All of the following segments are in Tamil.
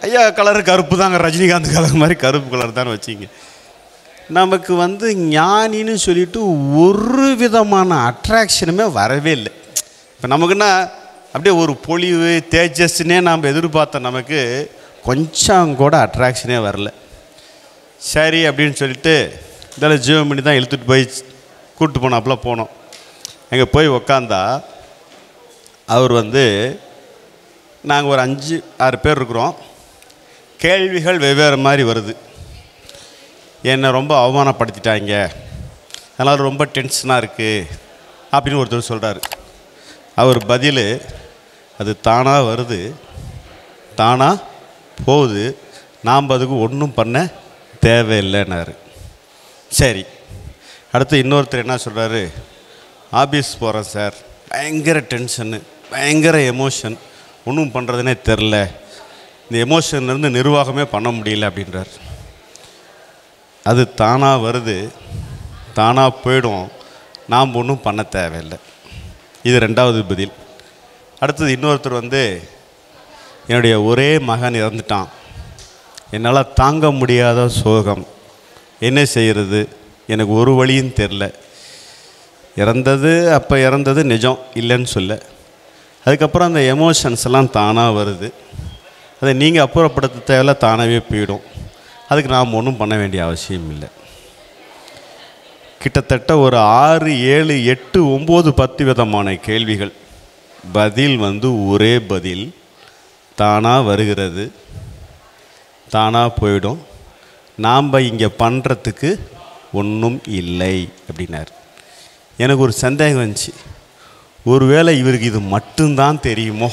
ஐயா கலரு கருப்பு தாங்க ரஜினிகாந்த் கலர் மாதிரி கருப்பு கலர் தான் வச்சிங்க நமக்கு வந்து ஞானின்னு சொல்லிட்டு ஒரு விதமான அட்ராக்ஷனுமே வரவே இல்லை இப்போ நமக்குன்னா அப்படியே ஒரு பொலிவு தேஜஸ்னே நாம் எதிர்பார்த்த நமக்கு கொஞ்சம் கூட அட்ராக்ஷனே வரல சரி அப்படின்னு சொல்லிட்டு இதில் ஜீவன் பண்ணி தான் இழுத்துட்டு போய் கூப்பிட்டு போனாப்புல போனோம் அங்கே போய் உக்காந்தா அவர் வந்து நாங்கள் ஒரு அஞ்சு ஆறு பேர் இருக்கிறோம் கேள்விகள் வெவ்வேறு மாதிரி வருது என்னை ரொம்ப அவமானப்படுத்திட்டாங்க அதனால் ரொம்ப டென்ஷனாக இருக்குது அப்படின்னு ஒருத்தர் சொல்கிறாரு அவர் பதில் அது தானாக வருது தானாக போகுது நாம் அதுக்கு ஒன்றும் பண்ண தேவையில்லைன்னாரு சரி அடுத்து இன்னொருத்தர் என்ன சொல்கிறாரு ஆஃபீஸ் போகிறேன் சார் பயங்கர டென்ஷனு பயங்கர எமோஷன் ஒன்றும் பண்ணுறதுனே தெரில இந்த எமோஷன்லேருந்து நிர்வாகமே பண்ண முடியல அப்படின்றார் அது தானாக வருது தானாக போயிடும் நாம் ஒன்றும் பண்ண தேவையில்லை இது ரெண்டாவது பதில் அடுத்தது இன்னொருத்தர் வந்து என்னுடைய ஒரே மகன் இறந்துட்டான் என்னால் தாங்க முடியாத சோகம் என்ன செய்கிறது எனக்கு ஒரு வழியும் தெரில இறந்தது அப்போ இறந்தது நிஜம் இல்லைன்னு சொல்ல அதுக்கப்புறம் அந்த எமோஷன்ஸ் எல்லாம் தானாக வருது அதை நீங்கள் அப்புறப்படுத்த தேவையில்ல தானாகவே போயிடும் அதுக்கு நாம் ஒன்றும் பண்ண வேண்டிய அவசியம் இல்லை கிட்டத்தட்ட ஒரு ஆறு ஏழு எட்டு ஒம்பது பத்து விதமான கேள்விகள் பதில் வந்து ஒரே பதில் தானாக வருகிறது தானாக போயிடும் நாம் இங்கே பண்ணுறதுக்கு ஒன்றும் இல்லை அப்படின்னார் எனக்கு ஒரு சந்தேகம் வந்துச்சு ஒருவேளை இவருக்கு இது மட்டும்தான் தெரியுமோ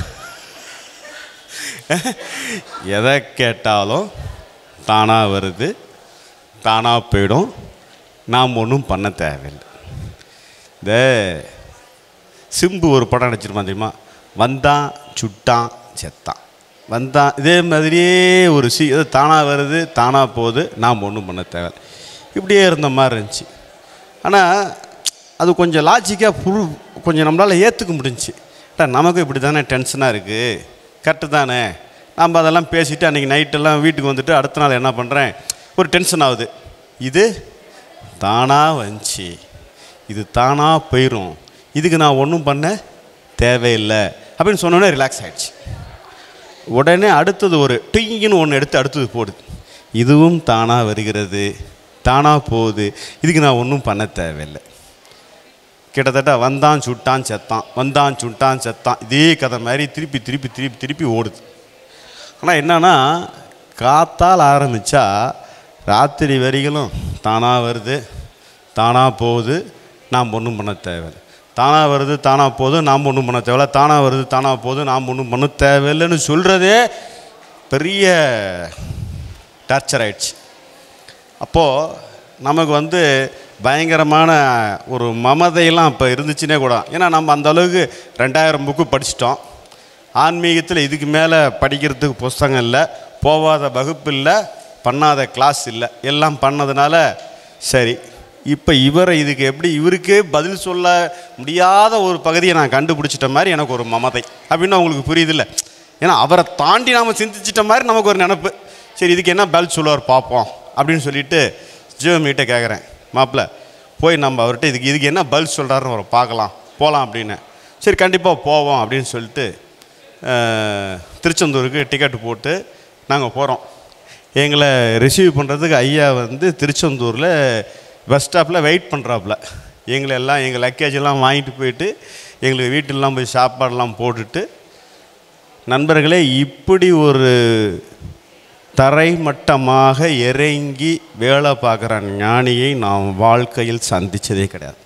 எதை கேட்டாலும் தானாக வருது தானாக போயிடும் நாம் ஒன்றும் பண்ண தேவையில்லை இந்த சிம்பு ஒரு படம் நடிச்சிருப்பான் தெரியுமா வந்தான் சுட்டான் செத்தான் வந்தான் இதே மாதிரியே ஒரு சி இது தானாக வருது தானாக போகுது நாம் ஒன்றும் பண்ண தேவையில்லை இப்படியே இருந்த மாதிரி இருந்துச்சு ஆனால் அது கொஞ்சம் லாஜிக்காக புரு கொஞ்சம் நம்மளால் ஏற்றுக்க முடிஞ்சுச்சு அடா, நமக்கும் இப்படி தானே டென்ஷனாக இருக்குது கரெக்டு தானே நம்ம அதெல்லாம் பேசிவிட்டு அன்றைக்கி நைட்டெல்லாம் வீட்டுக்கு வந்துட்டு அடுத்த நாள் என்ன பண்ணுறேன் ஒரு டென்ஷன் ஆகுது இது தானாக வந்துச்சு இது தானாக போயிடும் இதுக்கு நான் ஒன்றும் பண்ண தேவையில்லை அப்படின்னு சொன்னோன்னே ரிலாக்ஸ் ஆயிடுச்சு உடனே அடுத்தது ஒரு டிங்கின்னு ஒன்று எடுத்து அடுத்தது போடுது இதுவும் தானாக வருகிறது தானாக போகுது இதுக்கு நான் ஒன்றும் பண்ண தேவையில்லை கிட்டத்தட்ட வந்தான் சுட்டான் செத்தான் வந்தான் சுட்டான் செத்தான் இதே கதை மாதிரி திருப்பி திருப்பி திருப்பி திருப்பி ஓடுது ஆனால் என்னன்னா காத்தால் ஆரம்பித்தா ராத்திரி வரிகளும் தானாக வருது தானாக போகுது நாம் ஒன்றும் பண்ண தேவையில்லை தானாக வருது தானாக போகுது நாம் ஒன்றும் பண்ண தேவையில்ல தானாக வருது தானாக போகுது நாம் ஒன்றும் பண்ண தேவையில்லைன்னு சொல்கிறதே பெரிய டார்ச்சர் ஆயிடுச்சு அப்போது நமக்கு வந்து பயங்கரமான ஒரு மமதையெல்லாம் இப்போ இருந்துச்சுன்னே கூட ஏன்னா நம்ம அந்த அளவுக்கு ரெண்டாயிரம் புக்கு படிச்சிட்டோம் ஆன்மீகத்தில் இதுக்கு மேலே படிக்கிறதுக்கு புஸ்தகம் இல்லை போகாத வகுப்பு இல்லை பண்ணாத கிளாஸ் இல்லை எல்லாம் பண்ணதுனால சரி இப்போ இவரை இதுக்கு எப்படி இவருக்கே பதில் சொல்ல முடியாத ஒரு பகுதியை நான் கண்டுபிடிச்சிட்ட மாதிரி எனக்கு ஒரு மமதை அப்படின்னு உங்களுக்கு புரியுதில்ல ஏன்னா அவரை தாண்டி நாம் சிந்திச்சிட்ட மாதிரி நமக்கு ஒரு நினப்பு சரி இதுக்கு என்ன பதில் சொல்லுவார் பார்ப்போம் அப்படின்னு சொல்லிட்டு ஜியோமிகிட்ட கேட்குறேன் மாப்பிள்ள போய் நம்ம அவர்கிட்ட இதுக்கு இதுக்கு என்ன பதில் சொல்கிறாருன்னு அவரை பார்க்கலாம் போகலாம் அப்படின்னு சரி கண்டிப்பாக போவோம் அப்படின்னு சொல்லிட்டு அஹ், திருச்செந்தூருக்கு டிக்கெட் போட்டு நாங்கள் போகிறோம் எங்களை ரிசீவ் பண்ணுறதுக்கு ஐயா வந்து திருச்செந்தூரில் பஸ் ஸ்டாப்பில் வெயிட் பண்ணுறாப்புல எங்களை எல்லாம் எங்கள் லக்கேஜ் எல்லாம் வாங்கிட்டு போயிட்டு எங்களுக்கு வீட்டிலலாம் போய் சாப்பாடெல்லாம் போட்டுட்டு நண்பர்களே இப்படி ஒரு தரைமட்டமாக இறங்கி வேலை பார்க்குற ஞானியை நாம் வாழ்க்கையில் சந்தித்ததே கிடையாது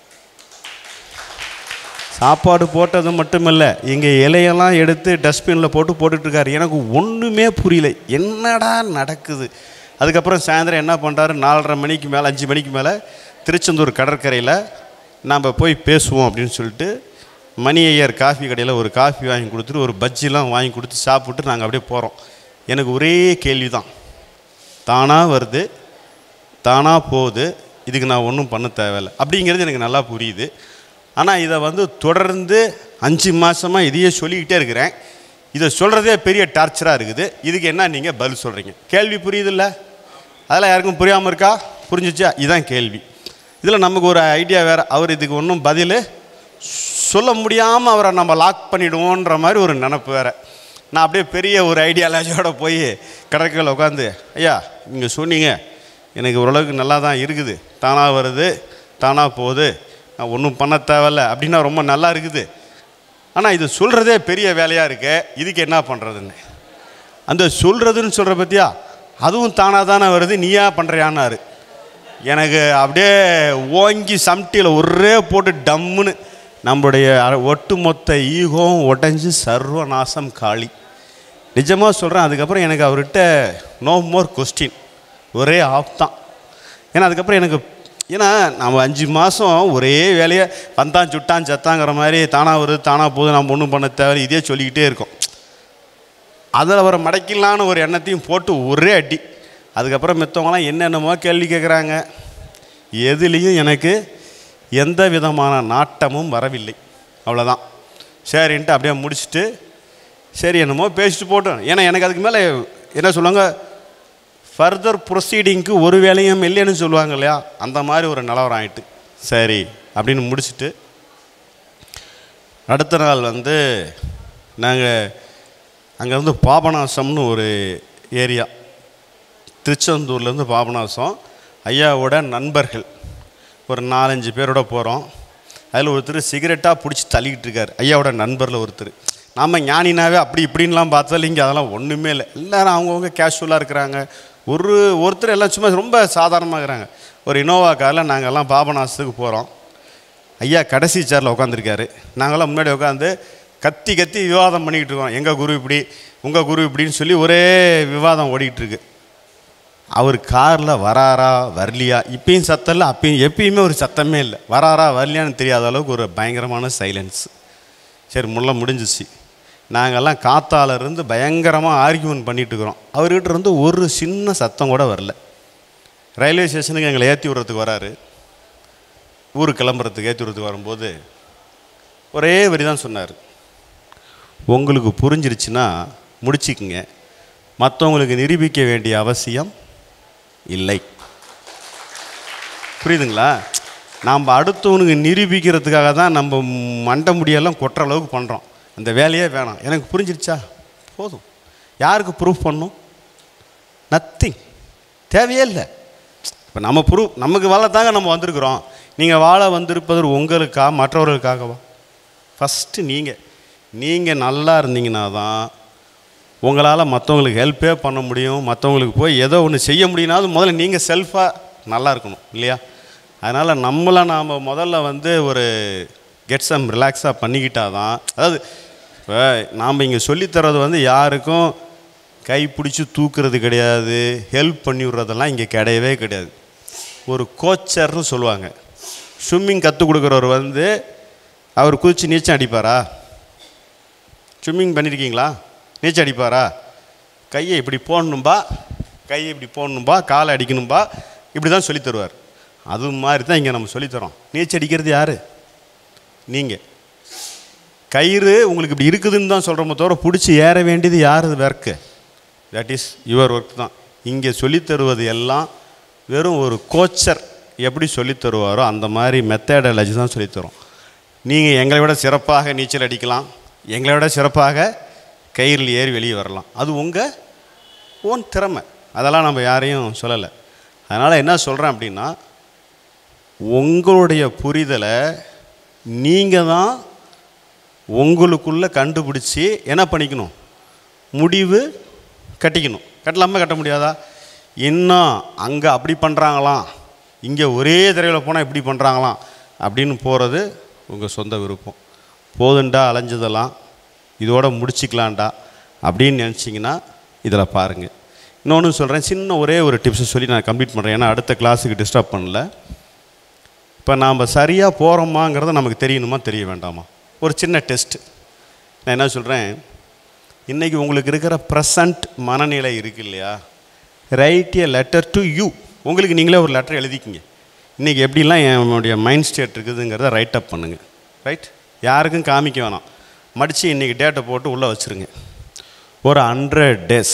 சாப்பாடு போட்டது மட்டுமில்ல இங்கே இலையெல்லாம் எடுத்து டஸ்ட்பினில் போட்டு போட்டுட்ருக்காரு எனக்கு ஒன்றுமே புரியல என்னடா நடக்குது அதுக்கப்புறம் சாயந்தரம் என்ன பண்ணுறாரு நாலரை மணிக்கு மேலே அஞ்சு மணிக்கு மேலே திருச்செந்தூர் கடற்கரையில் நாம் போய் பேசுவோம் அப்படின்னு சொல்லிட்டு மணி ஐயர் காஃபி கடையில் ஒரு காஃபி வாங்கி கொடுத்துட்டு ஒரு பஜ்ஜிலாம் வாங்கி கொடுத்து சாப்பிட்டு நாங்கள் அப்படியே போகிறோம் எனக்கு ஒரே கேள்வி தான் தானாக வருது தானாக போகுது இதுக்கு நான் ஒன்றும் பண்ண தேவையில்லை அப்படிங்கிறது எனக்கு நல்லா புரியுது ஆனால் இதை வந்து தொடர்ந்து அஞ்சு மாதமாக இதையே சொல்லிக்கிட்டே இருக்கிறேன் இதை சொல்கிறதே பெரிய டார்ச்சராக இருக்குது இதுக்கு என்ன நீங்கள் பதில் சொல்கிறீங்க கேள்வி புரியுதில்ல அதெல்லாம் யாருக்கும் புரியாமல் இருக்கா புரிஞ்சிச்சா இதுதான் கேள்வி இதில் நமக்கு ஒரு ஐடியா வேறு அவர் இதுக்கு ஒன்றும் பதில் சொல்ல முடியாமல் அவரை நம்ம லாக் பண்ணிடுவோன்ற மாதிரி ஒரு நினப்பு வேறு நான் அப்படியே பெரிய ஒரு ஐடியாலஜியோட போய் கடற்கரையில் உட்காந்து ஐயா நீங்கள் சொன்னீங்க எனக்கு ஓரளவுக்கு நல்லா தான் இருக்குது தானாக வருது தானாக போகுது நான் ஒன்றும் பண்ண தேவையில்ல அப்படின்னா ரொம்ப நல்லா இருக்குது ஆனால் இது சொல்கிறதே பெரிய வேலையாக இருக்கு இதுக்கு என்ன பண்ணுறதுன்னு அந்த சொல்கிறதுன்னு சொல்கிற பற்றியா அதுவும் தானாக தானே வருது நீயா பண்ணுறியான்னாரு எனக்கு அப்படியே ஓங்கி சம்டியில் ஒரே போட்டு டம்முன்னு நம்மளுடைய அர- ஒட்டுமொத்த ஈகோவும் உடஞ்சி சர்வநாசம் காளி நிஜமாக சொல்கிறேன் அதுக்கப்புறம் எனக்கு அவர்கிட்ட நோ மோர் கொஸ்டின் ஒரே ஆப் தான் ஏன்னா அதுக்கப்புறம் எனக்கு ஏன்னா நம்ம அஞ்சு மாதம் ஒரே வேலையை வந்தான் சுட்டான் செத்தாங்கிற மாதிரி தானாக வருது தானாக போகுது நம்ம ஒன்றும் பண்ண தேவை இதே சொல்லிக்கிட்டே இருக்கோம் அதில் அவரை மடக்கிடலான்னு ஒரு எண்ணத்தையும் போட்டு ஒரே அடி அதுக்கப்புறம் மித்தவங்களாம் என்னென்னமோ கேள்வி கேட்குறாங்க எதுலேயும் எனக்கு எந்த விதமான நாட்டமும் வரவில்லை அவ்வளோதான் சரின்ட்டு அப்படியே முடிச்சுட்டு சரி என்னமோ பேசிட்டு போட்டோம் ஏன்னா எனக்கு அதுக்கு மேலே என்ன சொல்லுவாங்க ஃபர்தர் ப்ரொசீடிங்க்கு ஒரு வேலையும் இல்லைன்னு சொல்லுவாங்க இல்லையா அந்த மாதிரி ஒரு நிலவரம் ஆயிட்டு சரி அப்படின்னு முடிச்சுட்டு அடுத்த நாள் வந்து நாங்கள் அங்கேருந்து பாபநாசம்னு ஒரு ஏரியா திருச்செந்தூர்லேருந்து பாபநாசம் ஐயாவோட நண்பர்கள் ஒரு நாலஞ்சு பேரோட போகிறோம் அதில் ஒருத்தர் சிகரெட்டாக பிடிச்சி தள்ளிக்கிட்டு இருக்கார் ஐயாவோட நண்பரில் ஒருத்தர் நாம் ஞானினாவே அப்படி இப்படின்லாம் பார்த்தா இங்கே அதெல்லாம் ஒன்றுமே இல்லை எல்லாரும் அவங்கவுங்க கேஷுவலாக இருக்கிறாங்க ஒரு ஒருத்தர் எல்லாம் சும்மா ரொம்ப சாதாரணமாக இருக்கிறாங்க ஒரு இனோவா காரில் நாங்கள்லாம் பாபநாசத்துக்கு போகிறோம் ஐயா கடைசி சேரில் உட்காந்துருக்காரு நாங்களாம் முன்னாடி உட்காந்து கத்தி கத்தி விவாதம் பண்ணிக்கிட்டு இருக்கோம் எங்கள் குரு இப்படி உங்கள் குரு இப்படின்னு சொல்லி ஒரே விவாதம் ஓடிக்கிட்டு இருக்கு அவர் காரில் வராரா வரலையா இப்பயும் சத்தம் இல்லை அப்பயும் எப்பயுமே ஒரு சத்தமே இல்லை வராரா வரலையான்னு தெரியாத அளவுக்கு ஒரு பயங்கரமான சைலன்ஸ் சரி முள்ள முடிஞ்சிச்சு நாங்கள்லாம் காத்தால இருந்து பயங்கரமாக ஆர்கியூமெண்ட் பண்ணிட்டு இருக்கிறோம் அவர்கிட்ட இருந்து ஒரு சின்ன சத்தம் கூட வரல ரயில்வே ஸ்டேஷனுக்கு எங்களை ஏற்றி விடுறதுக்கு வராரு ஊருக்கு கிளம்புறதுக்கு ஏற்றி விடுறதுக்கு வரும்போது ஒரே வரி தான் சொன்னார் உங்களுக்கு புரிஞ்சிருச்சுன்னா முடிச்சுக்குங்க மற்றவங்களுக்கு நிரூபிக்க வேண்டிய அவசியம் இல்லை புரியுதுங்களா நாம் அடுத்தவனுக்கு நிரூபிக்கிறதுக்காக தான் நம்ம மண்டை முடியெல்லாம் கொட்டுற அளவுக்கு பண்ணுறோம் அந்த வேலையே வேணாம் எனக்கு புரிஞ்சிருச்சா போதும் யாருக்கு ப்ரூஃப் பண்ணும் நத்திங் தேவையே இல்லை இப்போ நம்ம ப்ரூஃப் நமக்கு வாழ தாங்க நம்ம வந்திருக்கிறோம் நீங்கள் வாழ வந்திருப்பது உங்களுக்கா மற்றவர்களுக்காகவா ஃபஸ்ட்டு நீங்கள் நீங்கள் நல்லா இருந்தீங்கன்னா தான் உங்களால் மற்றவங்களுக்கு ஹெல்ப்பே பண்ண முடியும் மற்றவங்களுக்கு போய் ஏதோ ஒன்று செய்ய முடியும்னாலும் முதல்ல நீங்கள் செல்ஃபாக நல்லா இருக்கணும் இல்லையா அதனால் நம்மளை நாம் முதல்ல வந்து ஒரு கெட் சம் ரிலாக்ஸாக பண்ணிக்கிட்டா தான் அதாவது இப்போ நாம் இங்கே சொல்லித்தரது வந்து யாருக்கும் கை பிடிச்சி தூக்குறது கிடையாது ஹெல்ப் பண்ணி விட்றதெல்லாம் இங்கே கிடையவே கிடையாது ஒரு கோச்சர்னு சொல்லுவாங்க ஸ்விம்மிங் கற்றுக் கொடுக்குறவர் வந்து அவர் குதித்து நீச்சல் அடிப்பாரா ஸ்விம்மிங் பண்ணியிருக்கீங்களா நீச்சல் அடிப்பாரா கையை இப்படி போடணும்பா கையை இப்படி போடணும்பா காலை அடிக்கணும்பா இப்படி தான் சொல்லித் தருவார் அது மாதிரி தான் இங்கே நம்ம சொல்லித்தரோம் நீச்சல் அடிக்கிறது யார் நீங்கள் கயிறு உங்களுக்கு இப்படி இருக்குதுன்னு தான் சொல்கிறோமோ தவிர பிடிச்சி ஏற வேண்டியது யார் ஒர்க்கு தட் இஸ் யுவர் ஒர்க் தான் இங்கே சொல்லித் தருவது எல்லாம் வெறும் ஒரு கோச்சர் எப்படி சொல்லித் தருவாரோ அந்த மாதிரி மெத்தடாலஜி தான் சொல்லித் தரோம் நீங்கள் எங்களை விட சிறப்பாக நீச்சல் அடிக்கலாம் எங்களை விட சிறப்பாக கயிறில் ஏறி வெளியே வரலாம் அது உங்கள் ஓன் திறமை அதெல்லாம் நம்ம யாரையும் சொல்லலை அதனால் என்ன சொல்கிறேன் அப்படின்னா உங்களுடைய புரிதலை நீங்கள் தான் உங்களுக்குள்ளே கண்டுபிடிச்சி என்ன பண்ணிக்கணும் முடிவு கட்டிக்கணும் கட்டலாமா கட்ட முடியாதா இன்னும் அங்கே அப்படி பண்ணுறாங்களாம் இங்கே ஒரே தடவையில் போனால் இப்படி பண்ணுறாங்களாம் அப்படின்னு போகிறது உங்கள் சொந்த விருப்பம் போதுண்டா அலைஞ்சதெல்லாம் இதோட முடிச்சுக்கலாம்டா அப்படின்னு நினச்சிங்கன்னா இதில் பாருங்கள் இன்னொன்று சொல்கிறேன் சின்ன ஒரே ஒரு டிப்ஸை சொல்லி நான் கம்ப்ளீட் பண்ணுறேன் ஏன்னா அடுத்த கிளாஸுக்கு டிஸ்டர்ப் பண்ணல இப்போ நாம் சரியாக போகிறோமாங்கிறத நமக்கு தெரியணுமா தெரிய வேண்டாமா ஒரு சின்ன டெஸ்ட் நான் என்ன சொல்கிறேன் இன்றைக்கி உங்களுக்கு இருக்கிற ப்ரெசண்ட் மனநிலை இருக்கு இல்லையா write a letter to you உங்களுக்கு நீங்களே ஒரு லெட்டர் எழுதிக்கிங்க இன்றைக்கி எப்படிலாம் என்னுடைய மைண்ட் ஸ்டேட் இருக்குதுங்கிறத ரைட் அப் பண்ணுங்கள் ரைட் யாருக்கும் காமிக்க வேணாம் மடித்து இன்றைக்கி டேட்டை போட்டு உள்ளே வச்சுருங்க ஒரு ஹண்ட்ரட் டேஸ்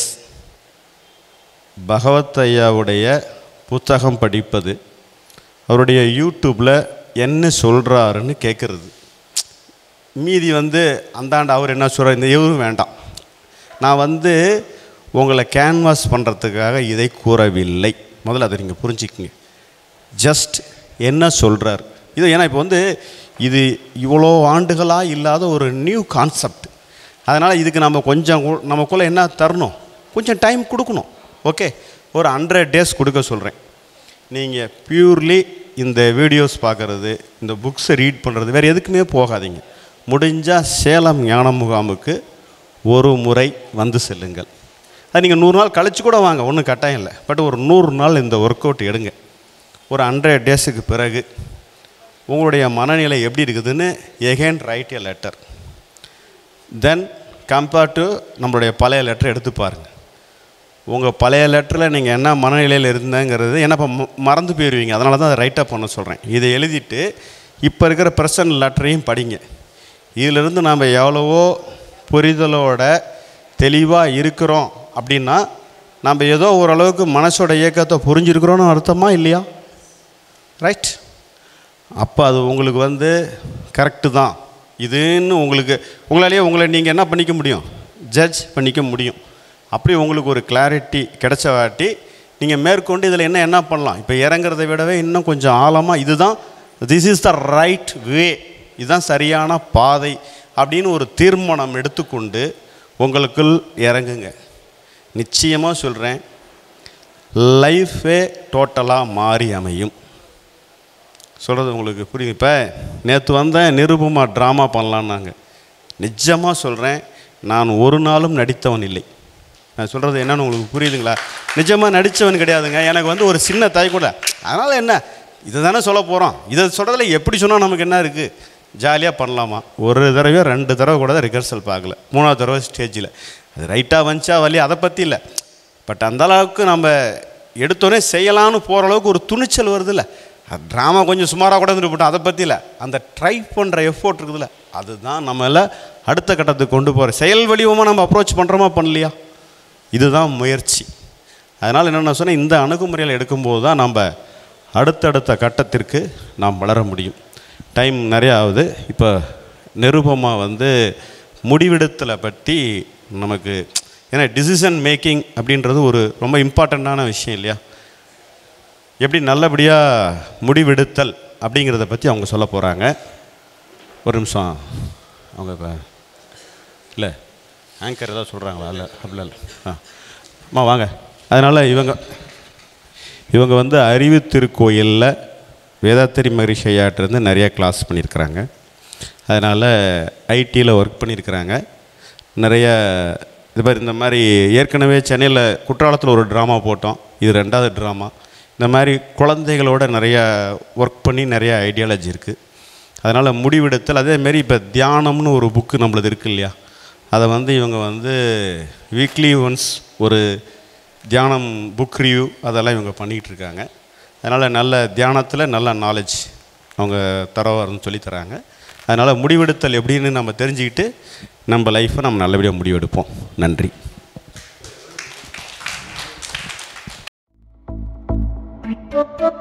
பகவத் ஐயாவுடைய புத்தகம் படிப்பது அவருடைய யூடியூப்பில் என்ன சொல்கிறாருன்னு கேட்குறது மீதி வந்து அந்தாண்ட அவர் என்ன சொல்கிறார் இந்த இவரும் வேண்டாம் நான் வந்து உங்களை கேன்வாஸ் பண்ணுறதுக்காக இதை கூறவில்லை முதல்ல அதை நீங்கள் புரிஞ்சுக்கங்க ஜஸ்ட் என்ன சொல்கிறார் இது ஏன்னா இப்போ வந்து இது இவ்வளோ ஆண்டுகளாக இல்லாத ஒரு நியூ கான்செப்ட் அதனால் இதுக்கு நம்ம கொஞ்சம் கு- நமக்குள்ளே என்ன தரணும் கொஞ்சம் டைம் கொடுக்கணும் ஓகே ஒரு ஹண்ட்ரட் டேஸ் கொடுக்க சொல்கிறேன் நீங்கள் பியூர்லி இந்த வீடியோஸ் பார்க்குறது இந்த புக்ஸை ரீட் பண்ணுறது வேறு எதுக்குமே போகாதீங்க முடிஞ்சால் சேலம் ஞான முகாமுக்கு ஒரு முறை வந்து செல்லுங்கள் அது நீங்கள் நூறு நாள் கழிச்சு கூட வாங்க ஒன்றும் கட்டாயம் இல்லை பட் ஒரு நூறு நாள் இந்த ஒர்க் அவுட் எடுங்க ஒரு ஹண்ட்ரட் டேஸுக்கு பிறகு உங்களுடைய மனநிலை எப்படி இருக்குதுன்னு again write a letter then compared to நம்மளுடைய பழைய லெட்டர் எடுத்து பாருங்கள் உங்கள் பழைய லெட்டரில் நீங்கள் என்ன மனநிலையில் இருந்தேங்கிறது ஏன்னா இப்போ ம- மறந்து போயிடுவீங்க அதனால தான் அதை ரைட்டாக பண்ண சொல்கிறேன் இதை எழுதிட்டு இப்போ இருக்கிற ப்ரெசன்ட் லெட்டரையும் படிங்க இதிலிருந்து நாம் எவ்வளவோ புரிதலோட தெளிவாக இருக்கிறோம் அப்படின்னா நம்ம ஏதோ ஓரளவுக்கு மனசோட இயக்கத்தை புரிஞ்சிருக்கிறோன்னு அர்த்தமா இல்லையா ரைட் அப்போ அது உங்களுக்கு வந்து கரெக்டு தான் இதுன்னு உங்களுக்கு உங்களாலேயே உங்களை நீங்கள் என்ன பண்ணிக்க முடியும் ஜட்ஜ் பண்ணிக்க முடியும் அப்படி உங்களுக்கு ஒரு கிளாரிட்டி கிடைச்ச வாட்டி நீங்கள் மேற்கொண்டு இதில் என்ன என்ன பண்ணலாம் இப்போ இறங்குறதை விடவே இன்னும் கொஞ்சம் ஆழமாக இதுதான் this is the right way இதுதான் சரியான பாதை அப்படின்னு ஒரு தீர்மானம் எடுத்துக்கொண்டு உங்களுக்குள் இறங்குங்க நிச்சயமாக சொல்கிறேன் லைஃபே டோட்டலாக மாறி அமையும் சொல்கிறது உங்களுக்கு புரியுது இப்போ நேற்று வந்தேன் நிருபமா ட்ராமா பண்ணலான்னாங்க நிஜமாக சொல்கிறேன் நான் ஒரு நாளும் நடித்தவன் இல்லை நான் சொல்கிறது என்னன்னு உங்களுக்கு புரியுதுங்களா நிஜமாக நடித்தவன் கிடையாதுங்க எனக்கு வந்து ஒரு சின்ன தாய் கூட அதனால் என்ன இதை தானே சொல்ல போகிறோம் இதை சொல்கிறதுல எப்படி சொன்னால் நமக்கு என்ன இருக்குது ஜாலியாக பண்ணலாமா ஒரு தடவையோ ரெண்டு தடவை கூட தான் ரிஹர்சல் பார்க்கல மூணாவது தடவை ஸ்டேஜில் அது ரைட்டாக வந்துச்சா வழி அதை பற்றி இல்லை பட் அந்த அளவுக்கு நம்ம எடுத்தோடனே செய்யலாம்னு போகிற அளவுக்கு ஒரு துணிச்சல் வருதுல்ல ட்ராமா கொஞ்சம் சுமாராக கூட இருந்துட்டு போட்டோம் அதை பற்றி இல்லை அந்த ட்ரை பண்ணுற எஃபோர்ட் இருக்குதுல்ல அதுதான் நம்மளை அடுத்த கட்டத்துக்கு கொண்டு போகிற செயல் வடிவமாக நம்ம அப்ரோச் பண்ணுறோமா பண்ணலையா இதுதான் முயற்சி அதனால் என்ன நான் சொன்னேன் இந்த அணுகுமுறையில் எடுக்கும்போது தான் நம்ம அடுத்தடுத்த கட்டத்திற்கு நாம் வளர முடியும் டைம் நிறைய ஆகுது இப்போ நிருபமாக வந்து முடிவெடுத்தலை பற்றி நமக்கு ஏன்னா டிசிஷன் மேக்கிங் அப்படின்றது ஒரு ரொம்ப இம்பார்ட்டண்ட்டான விஷயம் இல்லையா எப்படி நல்லபடியாக முடிவெடுத்தல் அப்படிங்கிறத பற்றி அவங்க சொல்ல போகிறாங்க ஒரு நிமிஷம் அவங்க இப்போ இல்லை ஆங்கர் ஏதாவது சொல்கிறாங்களா இல்லை அப்படிலாம் இல்லை ஆ அம்மா வாங்க அதனால் இவங்க இவங்க வந்து அறிவு திருக்கோயிலில் வேதாத்திரி மகரிஷி ஐயாட்டிருந்து நிறைய கிளாஸ் பண்ணியிருக்கிறாங்க அதனால் ஐடியில் ஒர்க் பண்ணியிருக்கிறாங்க நிறைய இது மாதிரி இந்த மாதிரி ஏற்கனவே சென்னையில் குற்றாலத்தில் ஒரு ட்ராமா போட்டோம் இது ரெண்டாவது ட்ராமா இந்த மாதிரி குழந்தைகளோட நிறைய ஒர்க் பண்ணி நிறைய ஐடியாலஜி இருக்குது அதனால் முடிவெடுத்தல் அதேமாரி இப்போ தியானம்னு ஒரு புக்கு நம்மளது இருக்கு இல்லையா அதை வந்து இவங்க வந்து வீக்லி ஒன்ஸ் ஒரு தியானம் புக் ரிவ்யூ அதெல்லாம் இவங்க பண்ணிகிட்டு இருக்காங்க அதனால் நல்ல தியானத்தில் நல்ல நாலேஜ் அவங்க தரவாருன்னு சொல்லி தராங்க அதனால் முடிவெடுத்தல் எப்படின்னு நம்ம தெரிஞ்சுக்கிட்டு நம்ம லைஃப்பை நம்ம நல்லபடியாக முடிவெடுப்போம் நன்றி Thank you.